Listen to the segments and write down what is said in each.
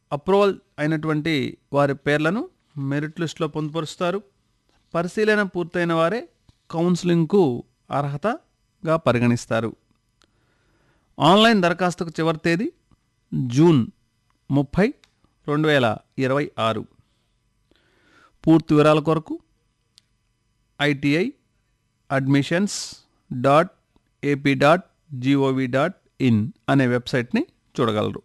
approval అయినటువంటి వారి పేర్లను మెరిట్ లిస్టులో పొందుపరుస్తారు పరిశీలన పూర్తయిన వారే కౌన్సిలింగ్కు అర్హతగా పరిగణిస్తారు ఆన్లైన్ దరఖాస్తుకు చివరి తేదీ జూన్ ముప్పై రెండు వేల ఇరవై ఆరు పూర్తి వివరాల కొరకు ITI admissions dot AP dot gov dot in అనే వెబ్సైట్ని చూడగలరు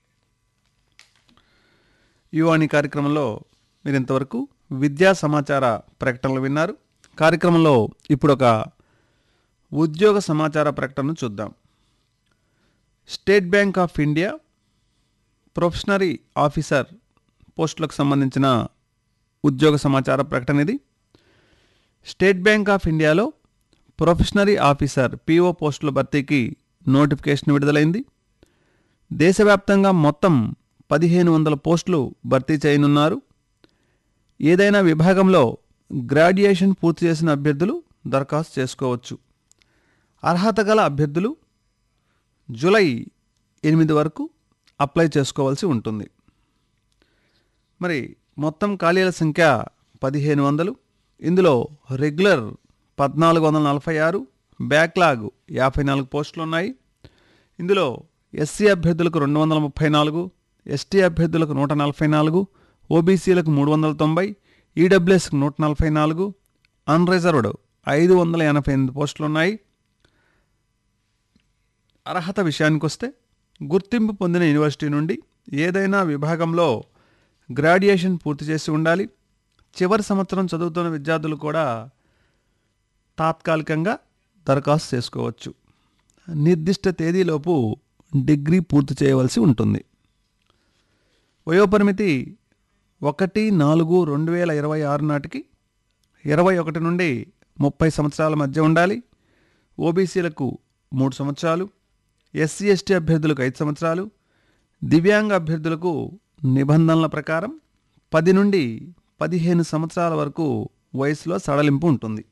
యువాణి కార్యక్రమంలో మీరు ఇంతవరకు విద్యా సమాచార ప్రకటనలు విన్నారు కార్యక్రమంలో ఇప్పుడు ఒక ఉద్యోగ సమాచార ప్రకటనను చూద్దాం state bank of India probationary officer పోస్టులకు సంబంధించిన ఉద్యోగ సమాచార ప్రకటన ఇది స్టేట్ బ్యాంక్ ఆఫ్ ఇండియాలో ప్రొఫెషనరీ ఆఫీసర్ పీఓ పోస్టుల భర్తీకి నోటిఫికేషన్ విడుదలైంది దేశవ్యాప్తంగా మొత్తం పదిహేను వందల పోస్టులు భర్తీ చేయనున్నారు ఏదైనా విభాగంలో గ్రాడ్యుయేషన్ పూర్తి చేసిన అభ్యర్థులు దరఖాస్తు చేసుకోవచ్చు అర్హత గల అభ్యర్థులు జూలై ఎనిమిది వరకు అప్లై చేసుకోవాల్సి ఉంటుంది మరి మొత్తం ఖాళీల సంఖ్య పదిహేను వందలు ఇందులో రెగ్యులర్ పద్నాలుగు వందల నలభై ఆరు బ్యాక్లాగ్ యాభై నాలుగు పోస్టులు ఉన్నాయి ఇందులో ఎస్సీ అభ్యర్థులకు రెండు వందల ముప్పై నాలుగు ఎస్టీ అభ్యర్థులకు నూట నలభై నాలుగు ఓబీసీలకు మూడు వందల తొంభై ఈడబ్ల్యూఎస్కి నూట నలభై నాలుగు అన్రిజర్వ్డ్ ఐదు వందల ఎనభై ఎనిమిది పోస్టులు ఉన్నాయి అర్హత విషయానికి వస్తే గుర్తింపు పొందిన యూనివర్సిటీ నుండి ఏదైనా విభాగంలో గ్రాడ్యుయేషన్ పూర్తి చేసి ఉండాలి చివరి సంవత్సరం చదువుతున్న విద్యార్థులు కూడా తాత్కాలికంగా దరఖాస్తు చేసుకోవచ్చు నిర్దిష్ట తేదీలోపు డిగ్రీ పూర్తి చేయవలసి ఉంటుంది వయోపరిమితి ఒకటి నాలుగు రెండు వేల ఇరవై ఆరు నాటికి ఇరవై ఒకటి నుండి ముప్పై సంవత్సరాల మధ్య ఉండాలి ఓబీసీలకు మూడు సంవత్సరాలు ఎస్సీ ఎస్టీ అభ్యర్థులకు ఐదు సంవత్సరాలు దివ్యాంగ అభ్యర్థులకు నిబంధనల ప్రకారం పది నుండి పదిహేను సంవత్సరాల వరకు వయసులో సడలింపు ఉంటుంది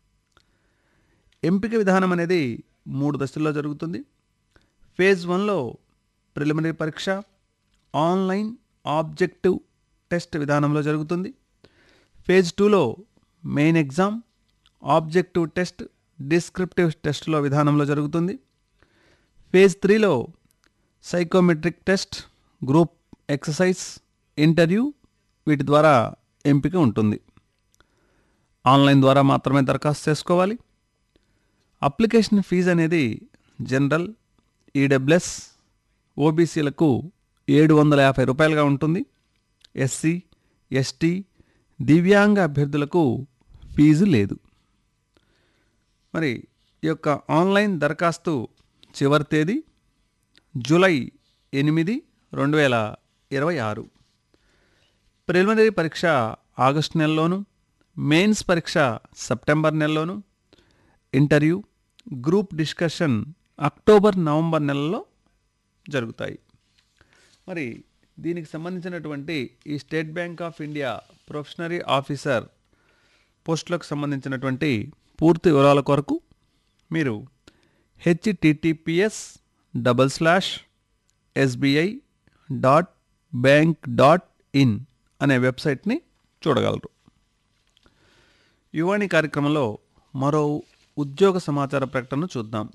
ఎంపిక విధానం అనేది మూడు దశల్లో జరుగుతుంది ఫేజ్ వన్లో ప్రిలిమినరీ పరీక్ష ఆన్లైన్ ఆబ్జెక్టివ్ టెస్ట్ విధానంలో జరుగుతుంది ఫేజ్ టూలో main exam objective test descriptive టెస్ట్లో విధానంలో జరుగుతుంది ఫేజ్ త్రీలో psychometric test group exercise interview వీటి ద్వారా ఎంపిక ఉంటుంది ఆన్లైన్ ద్వారా మాత్రమే దరఖాస్తు చేసుకోవాలి అప్లికేషన్ ఫీజు అనేది జనరల్ ఈడబ్ల్యూఎస్ ఓబీసీలకు ఏడు వందల యాభై రూపాయలుగా ఉంటుంది ఎస్సీ ఎస్టీ దివ్యాంగ అభ్యర్థులకు ఫీజు లేదు మరి ఈ యొక్క ఆన్లైన్ దరఖాస్తు చివరి తేదీ జూలై ఎనిమిది రెండు వేల ఇరవై ఆరు ప్రిలిమినరీ పరీక్ష ఆగస్టు నెలలోను మెయిన్స్ పరీక్ష సెప్టెంబర్ నెలలోను interview group discussion October November నెలలో జరుగుతాయి మరి దీనికి సంబంధించినటువంటి ఈ state bank of India probationary officer పోస్టులకు సంబంధించినటువంటి పూర్తి వివరాల కొరకు మీరు HTTPS double slash SBI dot bank dot in అనే వెబ్సైట్ని చూడగలరు యువాణి కార్యక్రమంలో మరో ఉద్యోగ సమాచార ప్రకటనను చూద్దాం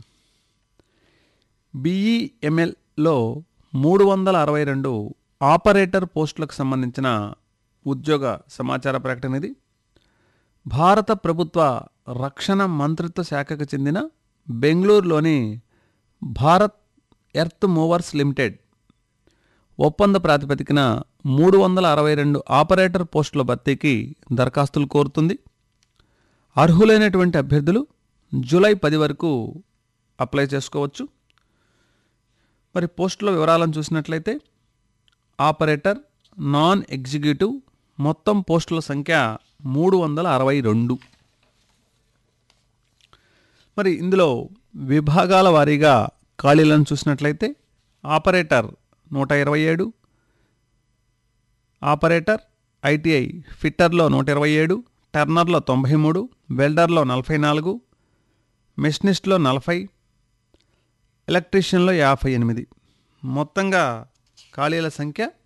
బీఈఎంఎల్లో మూడు వందల అరవై రెండు ఆపరేటర్ పోస్టులకు సంబంధించిన ఉద్యోగ సమాచార ప్రకటన ఇది భారత ప్రభుత్వ రక్షణ మంత్రిత్వ శాఖకు చెందిన బెంగళూరులోని భారత్ ఎర్త్ మూవర్స్ లిమిటెడ్ ఒప్పంద ప్రాతిపదికన మూడు వందల అరవై రెండు ఆపరేటర్ పోస్టుల భర్తీకి దరఖాస్తులు కోరుతుంది అర్హులైనటువంటి అభ్యర్థులు జూలై పది వరకు అప్లై చేసుకోవచ్చు మరి పోస్టుల వివరాలను చూసినట్లయితే ఆపరేటర్ నాన్ ఎగ్జిక్యూటివ్ మొత్తం పోస్టుల సంఖ్య మూడు వందల అరవై రెండు మరి ఇందులో విభాగాల వారీగా ఖాళీలను చూసినట్లయితే ఆపరేటర్ నూట ఇరవై ఏడు ఆపరేటర్ ఐటీఐ ఫిట్టర్లో నూట ఇరవై ఏడు టర్నర్లో తొంభై మూడు వెల్డర్లో నలభై నాలుగు మెషినిస్ట్లో నలభై ఎలక్ట్రీషియన్లో యాభై ఎనిమిది మొత్తంగా ఖాళీల సంఖ్య